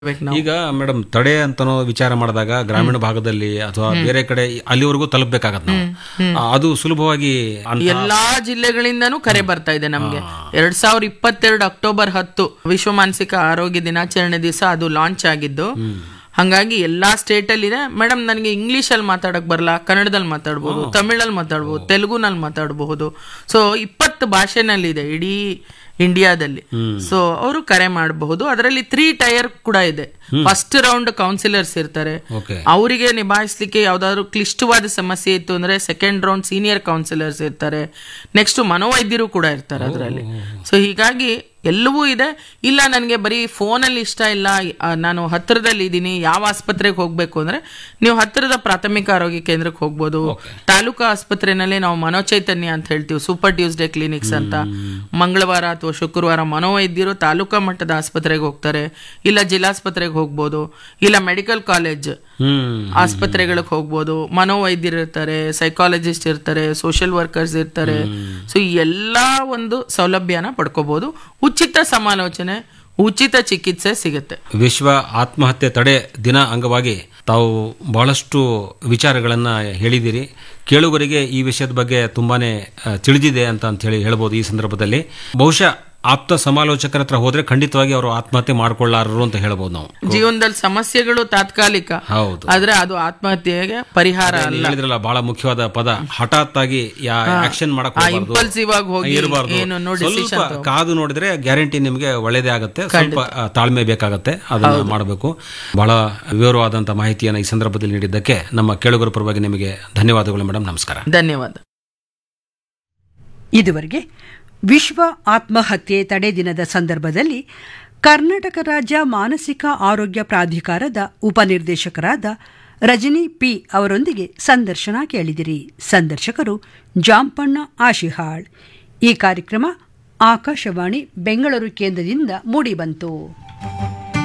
ಬೇಕು ನಾವು ಈಗ ಮೇಡಮ್ ತಡೆ ಅಂತನೋ ವಿಚಾರ ಮಾಡಿದಾಗ ಗ್ರಾಮೀಣ ಭಾಗದಲ್ಲಿ ಅಥವಾ ಬೇರೆ ಕಡೆ ಅಲ್ಲಿವರೆಗೂ ತಲುಪಬೇಕಾಗತ್ತೆ ನಾವು ಆ, ಅದು ಸುಲಭವಾಗಿ ಅಂತ ಎಲ್ಲಾ ಜಿಲ್ಲೆಗಳಿಂದನೂ ಕರೆ ಬರ್ತಾ ಇದೆ ನಮ್ಗೆ ಎರಡ್ ಸಾವಿರದ ಇಪ್ಪತ್ತೆರಡು ಅಕ್ಟೋಬರ್ ಹತ್ತು ವಿಶ್ವ ಮಾನಸಿಕ ಆರೋಗ್ಯ ದಿನಾಚರಣೆ ದಿವಸ ಅದು ಲಾಂಚ್ ಆಗಿದ್ದು ಹಂಗಾಗಿ ಎಲ್ಲಾ ಸ್ಟೇಟ್ ಅಲ್ಲಿ ಇದೆ ಮೇಡಮ್ ನನಗೆ ಇಂಗ್ಲಿಷ್ ಅಲ್ಲಿ ಮಾತಾಡಕ್ ಬರಲ್ಲ ಕನ್ನಡದಲ್ಲಿ ಮಾತಾಡ್ಬೋದು ತಮಿಳಲ್ಲಿ ಮಾತಾಡ್ಬೋದು ತೆಲುಗುನಲ್ಲಿ ಮಾತಾಡಬಹುದು ಸೊ ಇಪ್ಪತ್ತು ಭಾಷೆನಲ್ಲಿದೆ ಇಡೀ ಇಂಡಿಯಾದಲ್ಲಿ ಸೊ ಅವರು ಕರೆ ಮಾಡಬಹುದು ಅದರಲ್ಲಿ ತ್ರೀ ಟೈರ್ ಕೂಡ ಇದೆ ಫಸ್ಟ್ ರೌಂಡ್ ಕೌನ್ಸಿಲರ್ಸ್ ಇರ್ತಾರೆ ಓಕೆ ಅವರಿಗೆ ನಿಭಾಯಿಸ್ಲಿಕ್ಕೆ ಯಾವ್ದಾದ್ರು ಕ್ಲಿಷ್ಟವಾದ ಸಮಸ್ಯೆ ಇತ್ತು ಅಂದ್ರೆ ಸೆಕೆಂಡ್ ರೌಂಡ್ ಸೀನಿಯರ್ ಕೌನ್ಸಿಲರ್ಸ್ ಇರ್ತಾರೆ ನೆಕ್ಸ್ಟ್ ಮನೋವೈದ್ಯರು ಕೂಡ ಇರ್ತಾರೆ ಅದರಲ್ಲಿ ಸೊ ಹೀಗಾಗಿ ಎಲ್ಲವೂ ಇದೆ ಇಲ್ಲ ನನಗೆ ಬರೀ ಫೋನಲ್ಲಿ ಇಷ್ಟ ಇಲ್ಲ ಆ, ನಾನು ಹತ್ತಿರದಲ್ಲಿ ಇದ್ದೀನಿ ಯಾವ ಆಸ್ಪತ್ರೆಗೆ ಹೋಗ್ಬೇಕು ಅಂದ್ರೆ ನೀವು ಹತ್ತಿರದ ಪ್ರಾಥಮಿಕ ಆರೋಗ್ಯ ಕೇಂದ್ರಕ್ಕೆ ಹೋಗ್ಬೋದು ತಾಲೂಕು ಆಸ್ಪತ್ರೆನಲ್ಲಿ ನಾವು ಮನೋಚೈತನ್ಯ ಅಂತ ಹೇಳ್ತೀವಿ ಸೂಪರ್ ಟ್ಯೂಸ್ಡೇ ಕ್ಲಿನಿಕ್ಸ್ ಅಂತ ಮಂಗಳವಾರ ಅಥವಾ ಶುಕ್ರವಾರ ಮನೋವೈದ್ಯರು ತಾಲೂಕಾ ಮಟ್ಟದ ಆಸ್ಪತ್ರೆಗೆ ಹೋಗ್ತಾರೆ ಇಲ್ಲ ಜಿಲ್ಲಾಸ್ಪತ್ರೆಗೆ ಹೋಗ್ಬೋದು ಇಲ್ಲ ಮೆಡಿಕಲ್ ಕಾಲೇಜ್ ಹ್ಮ್ ಆಸ್ಪತ್ರೆಗಳಿಗೆ ಹೋಗ್ಬೋದು ಮನೋವೈದ್ಯರು ಇರ್ತಾರೆ ಸೈಕಾಲಜಿಸ್ಟ್ ಇರ್ತಾರೆ ಸೋಷಿಯಲ್ ವರ್ಕರ್ಸ್ ಇರ್ತಾರೆ ಸೊ ಈ ಎಲ್ಲಾ ಒಂದು ಸೌಲಭ್ಯನ ಪಡ್ಕೋಬಹುದು ಉಚಿತ ಸಮಾಲೋಚನೆ ಉಚಿತ ಚಿಕಿತ್ಸೆ ಸಿಗುತ್ತೆ ವಿಶ್ವ ಆತ್ಮಹತ್ಯೆ ತಡೆ ದಿನ ಅಂಗವಾಗಿ ತಾವು ಬಹಳಷ್ಟು ವಿಚಾರಗಳನ್ನ ಹೇಳಿದಿರಿ ಕೇಳುಗರಿಗೆ ಈ ವಿಷಯದ ಬಗ್ಗೆ ತುಂಬಾನೇ ಆ, ತಿಳಿದಿದೆ ಅಂತ ಅಂತ ಹೇಳಿ ಹೇಳ್ಬೋದು ಈ ಸಂದರ್ಭದಲ್ಲಿ ಬಹುಶಃ ಆಪ್ತ ಸಮಾಲೋಚಕರ ಹತ್ರ ಹೋದ್ರೆ ಖಂಡಿತವಾಗಿ ಅವರು ಆತ್ಮಹತ್ಯೆ ಮಾಡ್ಕೊಳ್ಳಾರರು ಅಂತ ಹೇಳ್ಬೋದು ನಾವು ಜೀವನದಲ್ಲಿ ಸಮಸ್ಯೆಗಳು ತಾತ್ಕಾಲಿಕ ಹೌದು ಆದ್ರೆ ಅದು ಆತ್ಮಹತ್ಯೆಗೆ ಪರಿಹಾರ ನೀವು ಅಲ್ಲ ಹೇಳಿದ್ರಲ್ಲ ಬಹಳ ಮುಖ್ಯವಾದ ಪದ ಹಠಾತ್ ಆಗಿ ಆಕ್ಷನ್ ಮಾಡಕ್ ಹೋಗ್ಬಾರ್ದು. ಇಂಪಲ್ಸಿವ್ ಆಗಿ ಹೋಗಿ ಇರಬಾರ್ದು ಏನು ನೋಡಿ ಸ್ವಲ್ಪ ಕಾದು ನೋಡಿದ್ರೆ ಗ್ಯಾರಂಟಿ ನಿಮಗೆ ಒಳ್ಳೇದೇ ಆಗುತ್ತೆ ಸ್ವಲ್ಪ ಆ, ತಾಳ್ಮೆ ಬೇಕಾಗತ್ತೆ ಅದನ್ನ ಮಾಡಬೇಕು ಬಹಳ ವಿವರವಾದಂತ ಮಾಹಿತಿಯನ್ನು ಈ ಸಂದರ್ಭದಲ್ಲಿ ನೀಡಿದ್ದಕ್ಕೆ ನಮ್ಮ ಕೇಳುಗರ ಪರವಾಗಿ ನಿಮಗೆ ಧನ್ಯವಾದಗಳು ಮೇಡಮ್ ನಮಸ್ಕಾರ ಧನ್ಯವಾದ ಇದುವರೆಗೆ ವಿಶ್ವ ಆತ್ಮಹತ್ಯೆ ತಡೆ ದಿನದ ಸಂದರ್ಭದಲ್ಲಿ ಕರ್ನಾಟಕ ರಾಜ್ಯ ಮಾನಸಿಕ ಆರೋಗ್ಯ ಪ್ರಾಧಿಕಾರದ ಉಪನಿರ್ದೇಶಕರಾದ ರಜನಿ ಪಿ ಅವರೊಂದಿಗೆ ಸಂದರ್ಶನ ಕೇಳಿದಿರಿ ಸಂದರ್ಶಕರು ಜಾಂಪಣ್ಣ ಆಶಿಹಾಳ್ ಈ ಕಾರ್ಯಕ್ರಮ ಆಕಾಶವಾಣಿ ಬೆಂಗಳೂರು ಕೇಂದ್ರದಿಂದ ಮೂಡಿಬಂತು